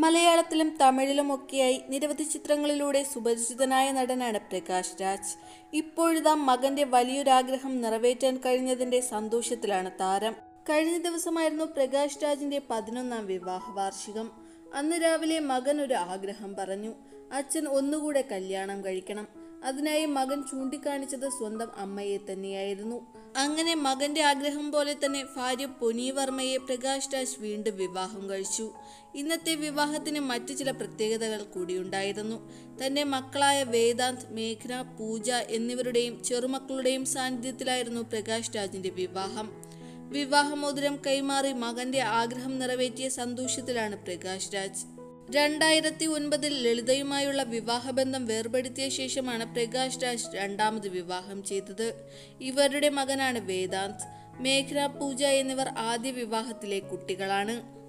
മലയാളത്തിലും തമിഴിലുമൊക്കെയായി നിരവധി ചിത്രങ്ങളിലൂടെ സുപരിചിതനായ നടനാണ് പ്രകാശ് രാജ് ഇപ്പോഴിതാ മകന്റെ വലിയൊരാഗ്രഹം നിറവേറ്റാൻ കഴിഞ്ഞതിന്റെ സന്തോഷത്തിലാണ് താരം കഴിഞ്ഞ ദിവസമായിരുന്നു പ്രകാശ് രാജിന്റെ പതിനൊന്നാം വിവാഹ വാർഷികം അന്ന് രാവിലെ മകൻ ഒരു ആഗ്രഹം പറഞ്ഞു അച്ഛൻ ഒന്നുകൂടെ കല്യാണം കഴിക്കണം അതിനായി മകൻ ചൂണ്ടിക്കാണിച്ചത് സ്വന്തം അമ്മയെ തന്നെയായിരുന്നു അങ്ങനെ മകന്റെ ആഗ്രഹം പോലെ തന്നെ ഭാര്യ പൊനി വർമ്മയെ പ്രകാശ് രാജ് വീണ്ടും വിവാഹം കഴിച്ചു ഇന്നത്തെ വിവാഹത്തിന് മറ്റു ചില പ്രത്യേകതകൾ കൂടിയുണ്ടായിരുന്നു തന്റെ മക്കളായ വേദാന്ത് മേഘ്ന പൂജ എന്നിവരുടെയും ചെറുമക്കളുടെയും സാന്നിധ്യത്തിലായിരുന്നു പ്രകാശ് രാജിന്റെ വിവാഹം വിവാഹമോതിരം കൈമാറി മകന്റെ ആഗ്രഹം നിറവേറ്റിയ സന്തോഷത്തിലാണ് പ്രകാശ് രാജ് രണ്ടായിരത്തി ഒൻപതിൽ ലളിതയുമായുള്ള വിവാഹബന്ധം വേർപെടുത്തിയ ശേഷമാണ് പ്രകാശ് രാജ് രണ്ടാമത് വിവാഹം ചെയ്തത് ഇവരുടെ മകനാണ് വേദാന്ത് മേഘ്ന പൂജ എന്നിവർ ആദ്യ വിവാഹത്തിലെ കുട്ടികളാണ്